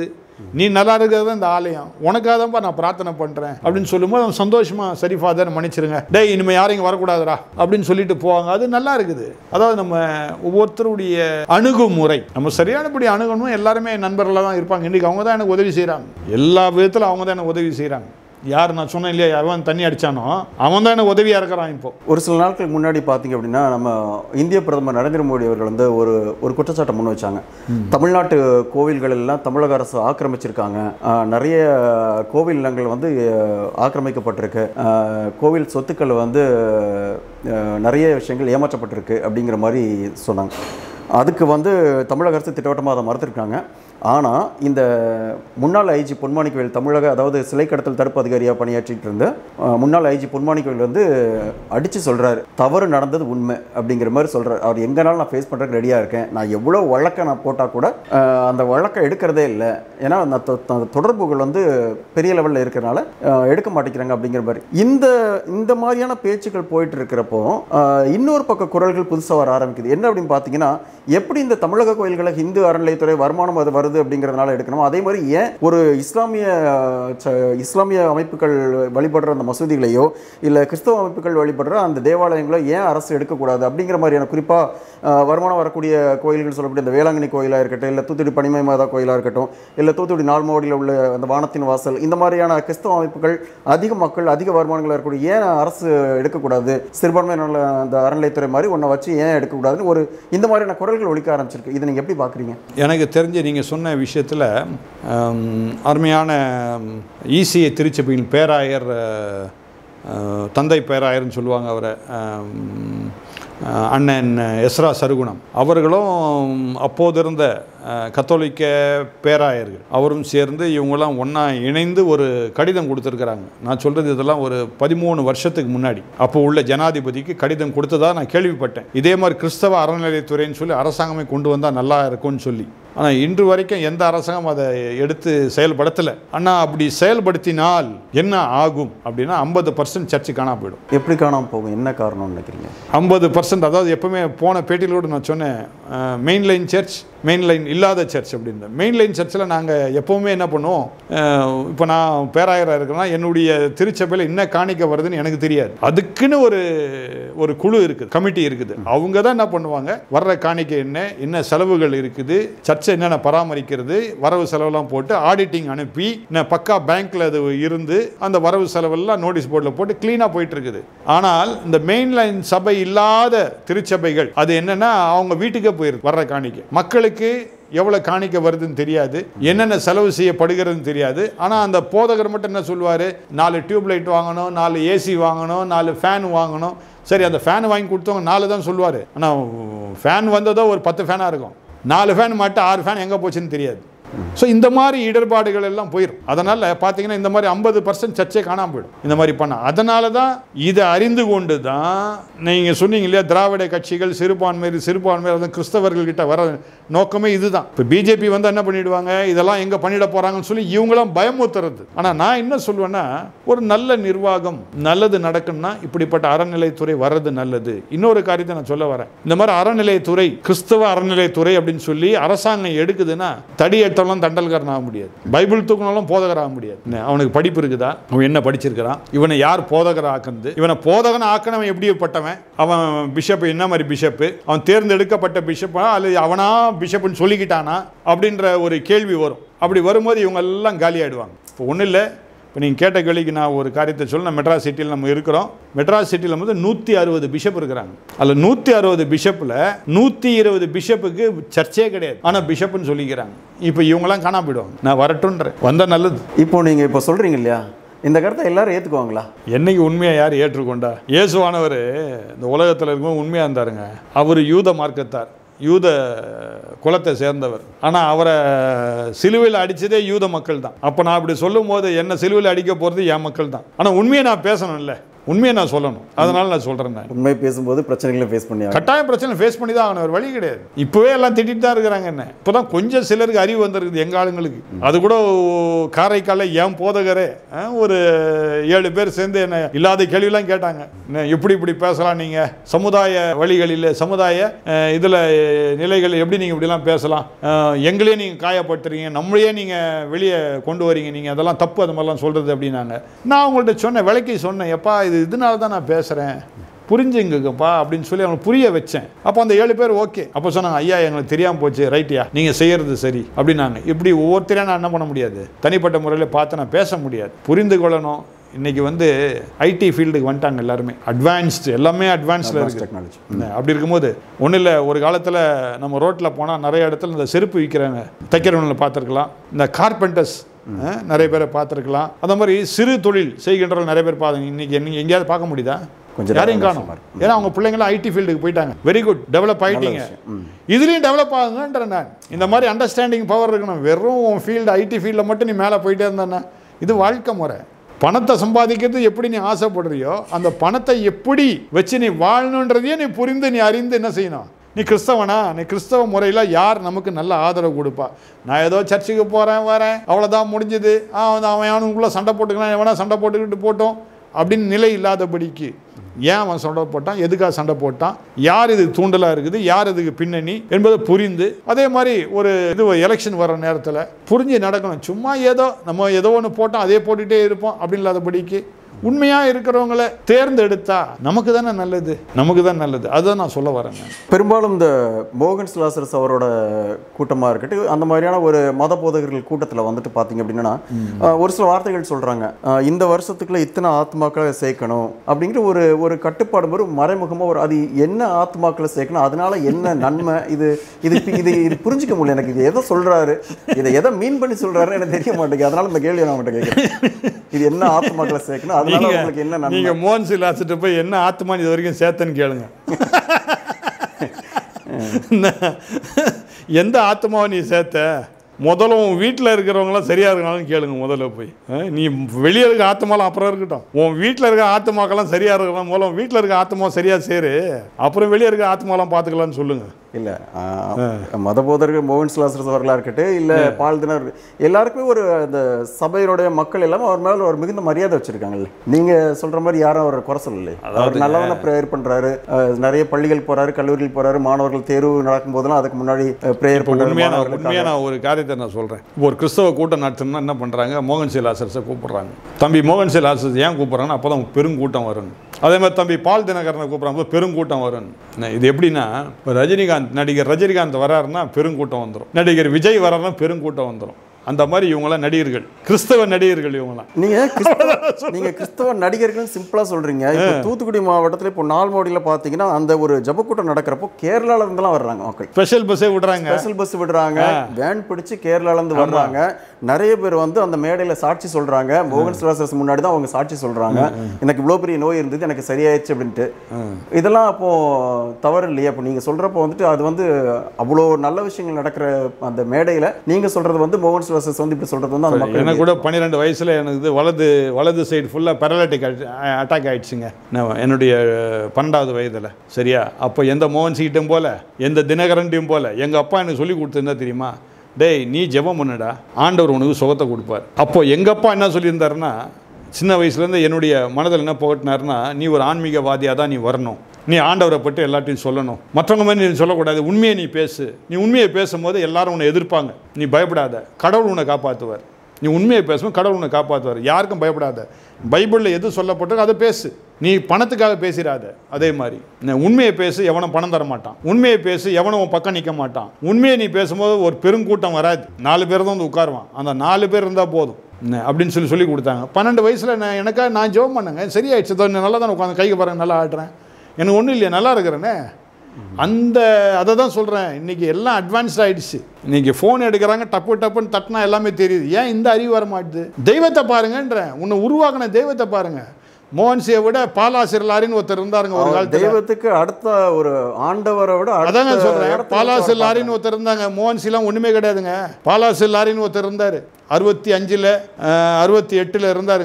நீ நல்லா இருக்கிறது தான் இந்த ஆலயம் உனக்காக தான்ப்பா நான் பிரார்த்தனை பண்ணுறேன் அப்படின்னு சொல்லும்போது அவன் சந்தோஷமா சரி ஃபாதர் மன்னிச்சிருங்க டேய் இனிமேல் யாரும் இங்கே வரக்கூடாதுடா அப்படின்னு சொல்லிட்டு போவாங்க அது நல்லா இருக்குது அதாவது நம்ம ஒவ்வொருத்தருடைய அணுகுமுறை நம்ம சரியானபடி அணுகணும் எல்லாருமே நண்பர்களாக தான் இருப்பாங்க இன்றைக்கி அவங்க தான் எனக்கு உதவி செய்கிறாங்க எல்லா விதத்தில் அவங்க தான் எனக்கு உதவி செய்கிறாங்க யார் நான் சொன்னேன் இல்லையா யாரும் தண்ணி அடிச்சானோ அவன் தான் எனக்கு உதவியாக இருக்கிறான் இப்போ ஒரு சில நாட்களுக்கு முன்னாடி பார்த்தீங்க அப்படின்னா நம்ம இந்திய பிரதமர் நரேந்திர மோடி அவர்கள் வந்து ஒரு ஒரு குற்றச்சாட்டை முன் வச்சாங்க தமிழ்நாட்டு கோவில்கள் எல்லாம் தமிழக அரசு ஆக்கிரமிச்சிருக்காங்க ஆஹ், நிறைய கோவில் நிலங்கள் வந்து ஆஹ், ஆக்கிரமிக்கப்பட்டிருக்கு ஆஹ், கோவில் சொத்துக்கள் வந்து ஆஹ், நிறைய விஷயங்கள் ஏமாற்றப்பட்டிருக்கு அப்படிங்கிற மாதிரி சொன்னாங்க அதுக்கு வந்து தமிழக அரசு திட்டவட்டமாக அதை மறுத்திருக்காங்க ஆனால் இந்த முன்னாள் ஐஜி பொன்மாணிக்கோயில் தமிழக அதாவது சிலை கடத்தல் தடுப்பு அதிகாரியாக பணியாற்றிட்டு இருந்த அஹ், முன்னாள் ஐஜி பொன்மாணிக்கோயில் வந்து அடித்து சொல்கிறாரு தவறு நடந்தது உண்மை அப்படிங்கிற மாதிரி சொல்கிறார் அவர் எங்கனாலும் நான் ஃபேஸ் பண்ணுறதுக்கு ரெடியாக இருக்கேன் நான் எவ்வளோ வழக்கை நான் போட்டால் கூட அஹ், அந்த வழக்கை எடுக்கிறதே இல்லை ஏன்னா அந்த தொ- அந்த தொடர்புகள் வந்து பெரிய லெவலில் இருக்கிறனால அஹ், எடுக்க மாட்டேங்கிறாங்க அப்படிங்கிற மாதிரி இந்த இந்த மாதிரியான பேச்சுக்கள் போயிட்டு இருக்கிறப்போ அஹ், இன்னொரு பக்க குரல்கள் புதுசாக வர ஆரம்பிக்குது என்ன அப்படின்னு பார்த்தீங்கன்னா எப்படி இந்த தமிழக கோயில்களை ஹிந்து அறநிலையத்துறை வருமானம் அது வருது அப்படிங்கிறதுனால எடுக்கணும் அதே மாதிரி ஏன் ஒரு இஸ்லாமிய ச- இஸ்லாமிய அமைப்புகள் வழிபடுற அந்த மசூதிகளையோ இல்லை கிறிஸ்தவ அமைப்புகள் வழிபடுற அந்த தேவாலயங்களோ ஏன் அரசு எடுக்கக்கூடாது அப்படிங்கிற மாதிரியான குறிப்பாக வருமானம் வரக்கூடிய கோயில்கள் சொல்லக்கூடிய இந்த வேளாங்கண்ணி கோயிலாக இருக்கட்டும் இல்லை தூத்துக்குடி பனிமை மாதா கோயிலாக இருக்கட்டும் இல்லை தூத்துக்குடி நால்மோடியில் உள்ள அந்த வானத்தின் வாசல் இந்த மாதிரியான கிறிஸ்தவ அமைப்புகள் அதிக மக்கள் அதிக வருமானங்கள் இருக்கக்கூடிய ஏன் அரசு எடுக்கக்கூடாது சிறுபான்மை நல அந்த அறநிலையத்துறை மாதிரி ஒன்றை வச்சு ஏன் எடுக்கக்கூடாதுன்னு ஒரு இந்த மாதிரியான குரல்கள் ஒழிக்க ஆரம்பிச்சிருக்கு இதை நீங்கள் எப்படி பார்க்குறீங்க எனக்கு தெரிஞ்சு நீங்கள் சொன்ன விஷயத்தில் அருமையான ஈசிய திருச்சபையின் பேராயர் அஹ், அஹ், தந்தை பேராயர்னு சொல்லுவாங்க அவரை அஹ், அஹ், அண்ணன் எஸ்ரா சருகுணம் அவர்களும் அப்போது இருந்த அஹ், கத்தோலிக்க பேராயர்கள் அவரும் சேர்ந்து இவங்கெல்லாம் ஒன்றா இணைந்து ஒரு கடிதம் கொடுத்துருக்குறாங்க நான் சொல்கிறது இதெல்லாம் ஒரு பதிமூணு வருஷத்துக்கு முன்னாடி அப்போ உள்ள ஜனாதிபதிக்கு கடிதம் கொடுத்ததா நான் கேள்விப்பட்டேன் இதே மாதிரி கிறிஸ்தவ அறநிலையத்துறைன்னு சொல்லி அரசாங்கமே கொண்டு வந்தால் நல்லா இருக்கும்னு சொல்லி ஆனால் இன்று வரைக்கும் எந்த அரசாங்கம் அதை எடுத்து செயல்படுத்தலை ஆனால் அப்படி செயல்படுத்தினால் என்ன ஆகும் அப்படின்னா ஐம்பது பர்சன்ட் சர்ச்சு காணாம போயிடும் எப்படி காணாமல் போகும் என்ன காரணம்னு நினைக்கிறீங்க ஐம்பது பர்சன்ட் அதாவது எப்பவுமே போன பேட்டியில் கூட நான் சொன்னேன் main line church main line இல்லாத சர்ச் அப்படின்னு மெயின் லைன் சர்ச்சில் நாங்கள் எப்போவுமே என்ன பண்ணுவோம் இப்போ நான் பேராயராக இருக்கிறேன்னா என்னுடைய திருச்சபையில் என்ன காணிக்க வருதுன்னு எனக்கு தெரியாது அதுக்குன்னு ஒரு ஒரு குழு இருக்குது கமிட்டி இருக்குது அவங்க தான் என்ன பண்ணுவாங்க வர்ற காணிக்கை என்ன என்ன செலவுகள் இருக்குது சர்ச்சை என்னென்ன பராமரிக்கிறது வரவு செலவெல்லாம் போட்டு ஆடிட்டிங் அனுப்பி என்ன பக்கா பேங்க்ல அது இருந்து அந்த வரவு செலவெல்லாம் நோட்டீஸ் போர்டில் போட்டு க்ளீனாக போயிட்டு இருக்குது ஆனால் இந்த மெயின் லைன் சபை இல்லாத திருச்சபைகள் அது என்னன்னா அவங்க வீட்டுக்கே போயிருக்கு வர்ற காணிக்கை மக்களுக்கு எவ்வளோ காணிக்க வருதுன்னு தெரியாது என்னென்ன செலவு செய்யப்படுகிறதுன்னு தெரியாது ஆனால் அந்த போதகர் மட்டும் என்ன சொல்லுவார் நாலு டியூப் லைட் வாங்கணும் நாலு ஏசி வாங்கணும் நாலு ஃபேன் வாங்கணும் சரி அந்த ஃபேன் வாங்கி கொடுத்தவங்க நாலு தான் சொல்லுவார் ஆனால் ஃபேன் வந்ததோ ஒரு பத்து ஃபேனாக இருக்கும் நாலு ஃபேன் மட்டும் ஆறு ஃபேன் எங்கே போச்சுன்னு தெரியாது ஸோ இந்த மாதிரி இடர்பாடுகள் எல்லாம் போயிடும் அதனால் பார்த்தீங்கன்னா இந்த மாதிரி ஐம்பது பர்சன்ட் சர்ச்சே காணாமல் போயிடும் இந்த மாதிரி பண்ண அதனால தான் இதை அறிந்து கொண்டு தான் நீங்கள் சொன்னீங்க இல்லையா திராவிட கட்சிகள் சிறுபான்மையர் சிறுபான்மையர் வந்து கிறிஸ்தவர்கள்கிட்ட வர நோக்கமே இதுதான் இப்போ பிஜேபி வந்து என்ன பண்ணிடுவாங்க இதெல்லாம் எங்கே பண்ணிட போகிறாங்கன்னு சொல்லி இவங்களாம் பயமுறுத்துறது ஆனால் நான் என்ன சொல்லுவேன்னா ஒரு நல்ல நிர்வாகம் நல்லது நடக்கும்னா இப்படிப்பட்ட அறநிலைத்துறை வர்றது நல்லது இன்னொரு காரியத்தை நான் சொல்ல வரேன் இந்த மாதிரி அறநிலையத்துறை கிறிஸ்தவ அறநிலையத்துறை அப்படின்னு சொல்லி அரசாங்கம் எடுக்குதுன்னா தடி எடுத்தாலும் தண்டல்காரன் ஆக முடியாது பைபிள் தூக்கினாலும் போதகர் ஆக முடியாது என்ன, அவனுக்கு படிப்பு இருக்குதா அவன் என்ன படிச்சிருக்கிறான் இவனை யார் போதகர் ஆக்குனது இவனை போதகன் ஆக்கனவன் எப்படிப்பட்டவன் அவன் பிஷப் என்ன மாதிரி பிஷப்பு அவன் தேர்ந்தெடுக்கப்பட்ட பிஷப்பா அல்லது அவனா பிஷப்னு சொல்லிக்கிட்டானா அப்படின்ற ஒரு கேள்வி வரும் அப்படி வரும்போது இவங்க எல்லாம் காலி ஆயிடுவாங்க இப்போ ஒன்றும் இல்லை இப்போ நீங்கள் கேட்ட கேள்விக்கு நான் ஒரு காரியத்தை சொல்ல நான் மெட்ராஸ் சிட்டியில் நம்ம இருக்கிறோம் மெட்ராஸ் சிட்டியில் வந்து நூற்றி அறுபது பிஷப் இருக்கிறாங்க அதில் நூற்றி அறுபது பிஷப்பில் நூற்றி இருபது பிஷப்புக்கு சர்ச்சே கிடையாது ஆனால் பிஷப்னு சொல்லிக்கிறாங்க இப்போ இவங்கெல்லாம் காணாம போயிடுவாங்க நான் வரட்டுன்றேன் வந்தால் நல்லது இப்போ நீங்கள் இப்போ சொல்கிறீங்க இல்லையா இந்த கருத்தை எல்லாரும் ஏற்றுக்குவாங்களா என்னைக்கு உண்மையை யார் ஏற்றுக்கொண்டா இயேசுவானவர் இந்த உலகத்தில் இருக்கும்போது உண்மையாக இருந்தாருங்க அவர் யூத மார்க்கத்தார் யூத குலத்தை சேர்ந்தவர் ஆனால் அவரை சிலுவையில் அடித்ததே யூத மக்கள் தான் அப்போ நான் அப்படி சொல்லும் போது என்ன சிலுவையில் அடிக்க போகிறது என் மக்கள் தான் ஆனால் உண்மையை நான் பேசணும் இல்லை உண்மையை நான் சொல்லணும் அதனால நான் சொல்கிறேன் நான் உண்மை பேசும்போது பிரச்சனைகளை ஃபேஸ் பண்ணி ஆகணும். கட்டாய பிரச்சனை ஃபேஸ் பண்ணி தான் ஆகணும் ஒரு வழி கிடையாது இப்போவே எல்லாம் திட்டிட்டு தான் இருக்கிறாங்க என்ன இப்போ தான் கொஞ்சம் சிலருக்கு அறிவு வந்திருக்குது எங்கள் ஆளுங்களுக்கு அது கூட காரைக்காலில் ஏன் போதகரே ஆ, ஒரு ஏழு பேர் சேர்ந்து என்ன இல்லாத கேள்விலாம் கேட்டாங்க என்ன இப்படி இப்படி பேசலாம் நீங்கள் சமுதாய வழிகளில் சமுதாய இதில் நிலைகள் எப்படி நீங்கள் இப்படிலாம் பேசலாம் அஹ், எங்களையே நீங்கள் காயப்படுத்துறீங்க நம்மளையே நீங்கள் வெளியே கொண்டு வரீங்க நீங்கள் அதெல்லாம் தப்பு அது மாதிரிலாம் சொல்கிறது அப்படின்னாங்க நான் அவங்கள்ட்ட சொன்னேன் விலைக்கு சொன்னேன் எப்பா இது இதனால தான் நான் பேசுகிறேன் புரிஞ்சுங்கப்பா அப்படின்னு சொல்லி அவங்களுக்கு புரிய வச்சேன் அப்போ அந்த ஏழு பேர் ஓகே அப்போ சொன்னாங்க ஐயா எங்களுக்கு தெரியாமல் போச்சு ரைட்டியா நீங்கள் செய்யறது சரி அப்படின்னாங்க இப்படி ஒவ்வொருத்தரையும் நான் என்ன பண்ண முடியாது தனிப்பட்ட முறையில் பார்த்து நான் பேச முடியாது புரிந்து கொள்ளணும் இன்னைக்கு வந்து ஐடி ஃபீல்டுக்கு வந்துட்டாங்க எல்லாருமே அட்வான்ஸ்டு எல்லாமே அட்வான்ஸில் Advanced இருக்கு technology. என்ன, அப்படி இருக்கும்போது ஒன்றும் இல்லை ஒரு காலத்தில் நம்ம ரோட்டில் போனால் நிறைய இடத்துல இந்த செருப்பு விற்கிறாங்க தைக்கிறவங்களை பார்த்துருக்கலாம் இந்த கார்பெண்டர்ஸ் நிறைய பேரை பார்த்துருக்கலாம் அந்த மாதிரி சிறு தொழில் செய்கின்றவர்கள் நிறைய பேர் பார்த்து இன்னைக்கு நீங்க எங்கேயாவது பார்க்க முடியுதா கொஞ்சம் யாரையும் ரகசியமா காணும் இருக்கு. ஏன்னா அவங்க பிள்ளைங்களாம் ஐடி ஃபீல்டுக்கு போயிட்டாங்க வெரி குட் டெவலப் ஆயிட்டீங்க இதுலேயும் டெவலப் ஆகுங்கன்ற நான் இந்த மாதிரி அண்டர்ஸ்டாண்டிங் பவர் இருக்கணும் வெறும் உன் ஃபீல்டு ஐடி ஃபீல்டில் மட்டும் நீ மேலே போயிட்டே இருந்தானே இது வாழ்க்கை முறை பணத்தை சம்பாதிக்கிறது எப்படி நீ ஆசைப்படுறியோ அந்த பணத்தை எப்படி வச்சு நீ வாழணுன்றதையே நீ புரிந்து நீ அறிந்து என்ன செய்யணும் நீ கிறிஸ்தவனா நீ கிறிஸ்தவ முறையில் யார் நமக்கு நல்ல ஆதரவு கொடுப்பா நான் ஏதோ சர்ச்சுக்கு போகிறேன் வரேன் அவ்வளோதான் முடிஞ்சது அவன் அவன் அவனுக்குள்ளே சண்டை போட்டுக்கலாம் எவனா சண்டை போட்டுக்கிட்டு போட்டோம் அப்படின்னு நிலை இல்லாதபடிக்கு ஏன் அவன் சண்டை போட்டான் எதுக்காக சண்டை போட்டான் யார் இது தூண்டலாக இருக்குது யார் இதுக்கு பின்னணி என்பதை புரிந்து அதே மாதிரி ஒரு இது எலெக்ஷன் வர நேரத்தில் புரிஞ்சு நடக்கணும் சும்மா ஏதோ நம்ம ஏதோ ஒன்று போட்டோம் அதே போட்டுகிட்டே இருப்போம் அப்படின்னு இல்லாதபடிக்கு உண்மையாக இருக்கிறவங்கள தேர்ந்தெடுத்தா நமக்கு தானே நல்லது நமக்கு தான் நல்லது அதுதான் நான் சொல்ல வரேங்க பெரும்பாலும் இந்த மோகன் சுலாசரஸ் அவரோட கூட்டமாக இருக்கட்டும் அந்த மாதிரியான ஒரு மத போதகர்கள் கூட்டத்தில் வந்துட்டு பார்த்தீங்க அப்படின்னா அஹ், ஒரு சில வார்த்தைகள் சொல்கிறாங்க இந்த வருஷத்துக்குள்ள இத்தனை ஆத்மாக்களை சேர்க்கணும் அப்படிங்கிற ஒரு ஒரு கட்டுப்பாடு ஒரு மறைமுகமாக ஒரு அது என்ன ஆத்மாக்களை சேர்க்கணும் அதனால என்ன நன்மை இது இது இது இது புரிஞ்சிக்க முடியல எனக்கு இது எதை சொல்கிறாரு இதை எதை மீன் பண்ணி சொல்கிறாருன்னு எனக்கு தெரிய மாட்டேங்குது அதனால இந்த கேள்வி நான் உங்கள்கிட்ட கேட்குறேன் இது என்ன ஆத்மாக்களை சேர்க்கணும் அதனால நீங்க உங்களுக்கு என்ன நன்மை நீங்க மோகன் சிலாசிட்ட போய் என்ன ஆத்மா இது வரைக்கும் சேர்த்தன்னு கேளுங்க எந்த ஆத்மாவை நீ சேர்த்த முதல்ல உன் வீட்டில் இருக்கிறவங்களாம் சரியா இருக்கனாலும் கேளுங்க முதல்ல போய் அஹ், நீ வெளியே இருக்க ஆத்மாலாம் அப்புறம் இருக்கட்டும் உன் வீட்டில் இருக்க ஆத்மாக்கெல்லாம் சரியா இருக்கலாம் முதல்ல வீட்டில் இருக்க ஆத்மா சரியா சேரு அப்புறம் வெளியே இருக்க ஆத்மாலாம் பார்த்துக்கலாம்னு சொல்லுங்க இல்ல மத போதர்கள் மோகன் சுலாசரஸ் அவர்களா இருக்கட்டும் இல்ல பால் தினர் எல்லாருக்குமே ஒரு அந்த சபையினுடைய மக்கள் எல்லாமே அவர் மேல ஒரு மிகுந்த மரியாதை வச்சிருக்காங்கல்ல நீங்க சொல்ற மாதிரி யாரும் அவர் குறை சொல்லலை அவர் நல்லதான ப்ரேயர் பண்றாரு அஹ், நிறைய பள்ளிகள் போறாரு கல்லூரிகள் போறாரு மாணவர்கள் தேர்வு நடக்கும் போதெல்லாம் அதுக்கு முன்னாடி ப்ரேயர் இப்போ பண்றாரு உண்மையான மாணவர்களுக்காக. உண்மையான ஒரு காரியத்தை நான் சொல்கிறேன் இப்போ ஒரு கிறிஸ்தவ கூட்டம் நடத்தணும்னா என்ன பண்ணுறாங்க மோகன் சீலாசரஸை கூப்பிடுறாங்க தம்பி மோகன் சீலாசரஸ் ஏன் கூப்பிட்றாங்கன்னா அப்போ தான் பெருங்கூட்டம் வரும் அதே மாதிரி தம்பி பால் தினகரனை கூப்பிட்றாங்க பெருங்கூட்டம் வரும் என்ன, இது எப்படின்னா இப்போ ரஜினிகாந்த் நடிகர் ரஜினிகாந்த் வராருன்னா பெருங்கூட்டம் வந்துடும் நடிகர் விஜய் வராருன்னா பெருங்கூட்டம் வந்துடும் அந்த மாதிரி இவங்களாம் நடிகர்கள் கிறிஸ்தவ நடிகர்கள் இவங்களாம் நீங்க கிறிஸ்தவ நீங்க கிறிஸ்தவ நடிகர்கள் சிம்பிளா சொல்றீங்க இப்போ தூத்துக்குடி மாவட்டத்துல இப்போ நால்மோடியில பாத்தீங்கன்னா அந்த ஒரு ஜபக்கூட்டம் நடக்கிறப்போ கேரளால இருந்தெல்லாம் வர்றாங்க மக்கள் ஸ்பெஷல் பஸ்ஸே விடுறாங்க ஸ்பெஷல் பஸ் விடுறாங்க வேன் பிடிச்சு கேரளால இருந்து வர்றாங்க நிறைய பேர் வந்து அந்த மேடையில சாட்சி சொல்றாங்க மோகன் சுலாசரஸ் முன்னாடி தான் அவங்க சாட்சி சொல்றாங்க எனக்கு இவ்வளவு பெரிய நோய் இருந்தது எனக்கு சரியாயிடுச்சு அப்படின்ட்டு இதெல்லாம் அப்போ தவறு இல்லையா அப்போ நீங்க சொல்றப்போ வந்துட்டு அது வந்து அவ்வளோ நல்ல விஷயங்கள் நடக்கிற அந்த மேடையில நீங்க சொல்றது வந்து மோகன் சுலாசரஸ் வந்து இப்படி சொல்றது வந்து அந்த மக்கள் எனக்கு கூட பன்னிரெண்டு வயசில் எனக்கு இது வலது வலது சைடு ஃபுல்லாக பேரலைட்டிக் அட்டாக் ஆயிடுச்சுங்க நான் என்னுடைய பன்னெண்டாவது வயதில் சரியா அப்போ எந்த மோகன் சீட்டும் போல எந்த தினகரன்ட்டையும் போல எங்கள் அப்பா எனக்கு சொல்லி கொடுத்துருந்தா தெரியுமா டேய் நீ ஜெபம் பண்ணுடா ஆண்டவர் உனக்கு சுகத்தை கொடுப்பார் அப்போ எங்கள் அப்பா என்ன சொல்லியிருந்தாருன்னா சின்ன வயசுலேருந்து என்னுடைய மனதில் என்ன புகட்டினாருன்னா நீ ஒரு ஆன்மீகவாதியாக தான் நீ வரணும் நீ ஆண்டவரை பற்றி எல்லாத்தையும் சொல்லணும் மற்றவங்க மாதிரி நீ சொல்லக்கூடாது உண்மையை நீ பேசு நீ உண்மையை பேசும்போது எல்லாரும் உன்னை எதிர்ப்பாங்க நீ பயப்படாத கடவுள் உன்னை காப்பாற்றுவார் நீ உண்மையை பேசும்போது கடவுள் உன்னை காப்பாற்றுவார் யாருக்கும் பயப்படாத பைபிளில் எது சொல்லப்பட்டிருக்கோ அதை பேசு நீ பணத்துக்காக பேசிடாத அதே மாதிரி நீ உண்மையை பேசு எவனும் பணம் தர மாட்டான் உண்மையை பேசு எவனும் உன் பக்கம் நிற்க மாட்டான் உண்மையை நீ பேசும்போது ஒரு பெருங்கூட்டம் வராது நாலு பேர் தான் வந்து உட்காருவான் அந்த நாலு பேர் இருந்தால் போதும் என்ன, அப்படின்னு சொல்லி சொல்லி கொடுத்தாங்க பன்னெண்டு வயசில் நான் எனக்காக நான் ஜெபம் பண்ணேங்க சரியாயிடுச்சு இதோ நல்லா தான் உட்காந்து கைக்கு பாருங்க நல்லா ஆடுறேன் எனக்கு ஒன்றும் இல்லையா நல்லா இருக்கிறேனே அந்த அதை தான் சொல்கிறேன் இன்றைக்கி எல்லாம் அட்வான்ஸ்ட் ஆயிடுச்சு இன்றைக்கி ஃபோன் எடுக்கிறாங்க டப்பு டப்புன்னு தட்டினா எல்லாமே தெரியுது ஏன் இந்த அறிவு வர மாட்டுது தெய்வத்தை பாருங்கன்றேன் உன்னை உருவாக்கின தெய்வத்தை பாருங்க மோகன்சியை விட பாலாசிர் லாரின்னு ஒருத்தர் இருந்தாருங்க ஒரு அவர் காலத்தில் தெய்வத்துக்கு அடுத்த ஒரு ஆண்டவரை விட அதாங்க அடுத்த சொல்றேன் இடத்துல பாலாசு இருக்காங்க. லாரின்னு ஒருத்தர் இருந்தாங்க மோகன்சிலாம் ஒண்ணுமே கிடையாதுங்க பாலாசு லாரின்னு ஒருத்தர் இருந்தார் அறுபத்தி அஞ்சில் அறுபத்தி எட்டில் இருந்தாருங்க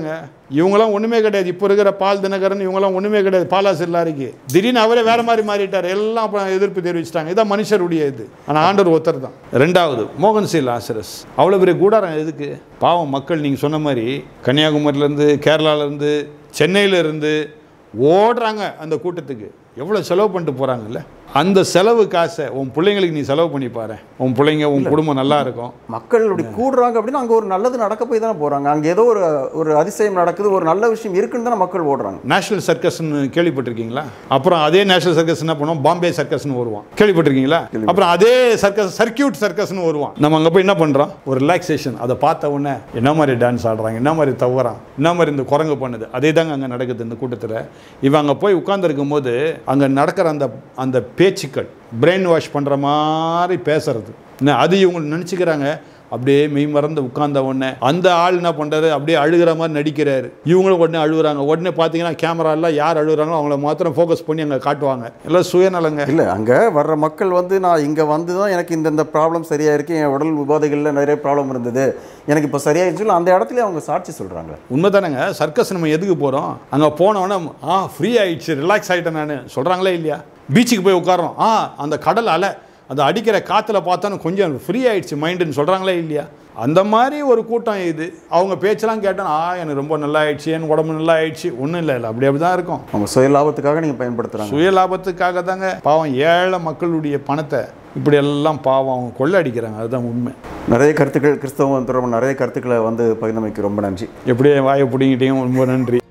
இவங்களாம் ஒன்றுமே கிடையாது இப்போ இருக்கிற பால் தினகரன் இவங்களாம் ஒன்றுமே கிடையாது பாலாசர் லாரிக்கு திடீர்னு அவரே வேற மாதிரி மாறிட்டார் எல்லாம் அப்புறம் எதிர்ப்பு தெரிவிச்சிட்டாங்க இதான் மனுஷருடைய இது ஆனால் ஆண்டவர் ஒருத்தர் தான் ரெண்டாவது மோகன் சி லாசரஸ் அவ்வளோ பெரிய கூடாரம் எதுக்கு பாவம் மக்கள் நீங்கள் சொன்ன மாதிரி கன்னியாகுமரியிலேருந்து கேரளாலேருந்து சென்னையிலேருந்து ஓடுறாங்க அந்த கூட்டத்துக்கு எவ்வளோ செலவு பண்ணிட்டு போகிறாங்கல்ல அந்த செலவு காசை உன் பிள்ளைங்களுக்கு நீ செலவு பண்ணி பாரு உன் பிள்ளைங்க உன் குடும்பம் நல்லா இருக்கும் மக்கள் இப்படி கூடுறாங்க அப்படின்னா அங்கே ஒரு நல்லது நடக்க போய் தானே போகிறாங்க அங்கே ஏதோ ஒரு ஒரு அதிசயம் நடக்குது ஒரு நல்ல விஷயம் இருக்குன்னு தானே மக்கள் ஓடுறாங்க நேஷனல் சர்க்கஸ்னு கேள்விப்பட்டிருக்கீங்களா அப்புறம் அதே நேஷனல் சர்க்கஸ் என்ன பண்ணுவோம் பாம்பே சர்க்கஸ்னு வருவான் கேள்விப்பட்டிருக்கீங்களா அப்புறம் அதே சர்க்கஸ் சர்க்கியூட் சர்க்கஸ்னு வருவான் நம்ம அங்கே போய் என்ன பண்ணுறோம் ஒரு ரிலாக்ஸேஷன் அதை பார்த்த உடனே என்ன மாதிரி டான்ஸ் ஆடுறாங்க என்ன மாதிரி தவறான் என்ன மாதிரி இந்த குரங்கு பண்ணுது அதே தாங்க அங்கே நடக்குது இந்த கூட்டத்தில் இவன் அங்கே போய் உட்கார்ந்திருக்கும் போது அங்கே நடக்கிற அந்த அந்த பேச்சுக்கள் பிரெயின் வாஷ் பண்ணுற மாதிரி பேசுறது என்ன அது இவங்க நினச்சிக்கிறாங்க அப்படியே மெய் மறந்து உட்கார்ந்த உடனே அந்த ஆள் என்ன பண்ணுறாரு அப்படியே அழுகிற மாதிரி நடிக்கிறாரு இவங்களும் உடனே அழுகுறாங்க உடனே பார்த்தீங்கன்னா கேமரா எல்லாம் யார் அழுகுறாங்களோ அவங்கள மாத்திரம் ஃபோக்கஸ் பண்ணி அங்கே காட்டுவாங்க எல்லாம் சுயநலங்க இல்லை அங்கே வர்ற மக்கள் வந்து நான் இங்கே வந்து தான் எனக்கு இந்த இந்த ப்ராப்ளம் சரியாக இருக்குது என் உடல் உபாதைகளில் நிறைய ப்ராப்ளம் இருந்தது எனக்கு இப்போ சரியாயிருச்சு அந்த இடத்துல அவங்க சாட்சி சொல்கிறாங்க உண்மைதானங்க சர்க்கஸ் நம்ம எதுக்கு போகிறோம் அங்கே போனவொடனே ஆ ஃப்ரீ ஆயிடுச்சு ரிலாக்ஸ் ஆகிட்டேன் நான் சொல்கிறாங்களே இல்லையா பீச்சுக்கு போய் உட்காரோம் ஆ அந்த கடல் அலை அந்த அடிக்கிற காற்றுல பார்த்தாலும் கொஞ்சம் ஃப்ரீ ஆயிடுச்சு மைண்டுன்னு சொல்கிறாங்களே இல்லையா அந்த மாதிரி ஒரு கூட்டம் இது அவங்க பேச்செல்லாம் கேட்டோம் ஆ எனக்கு ரொம்ப நல்லா ஆயிடுச்சு என் உடம்பு நல்லா ஆயிடுச்சு ஒன்றும் இல்லை இல்லை அப்படி அப்படி தான் இருக்கும் அவங்க சுய லாபத்துக்காக நீங்கள் பயன்படுத்துகிறாங்க சுய லாபத்துக்காக தாங்க பாவம் ஏழை மக்களுடைய பணத்தை இப்படி எல்லாம் பாவம் அவங்க கொள்ளை அடிக்கிறாங்க அதுதான் உண்மை நிறைய கருத்துக்கள் கிறிஸ்தவம் தொடர்பான நிறைய கருத்துக்களை வந்து பகிர்ந்தமைக்கு ரொம்ப நன்றி எப்படியே வாயை பிடிங்கிட்டீங்க ரொம்ப நன்றி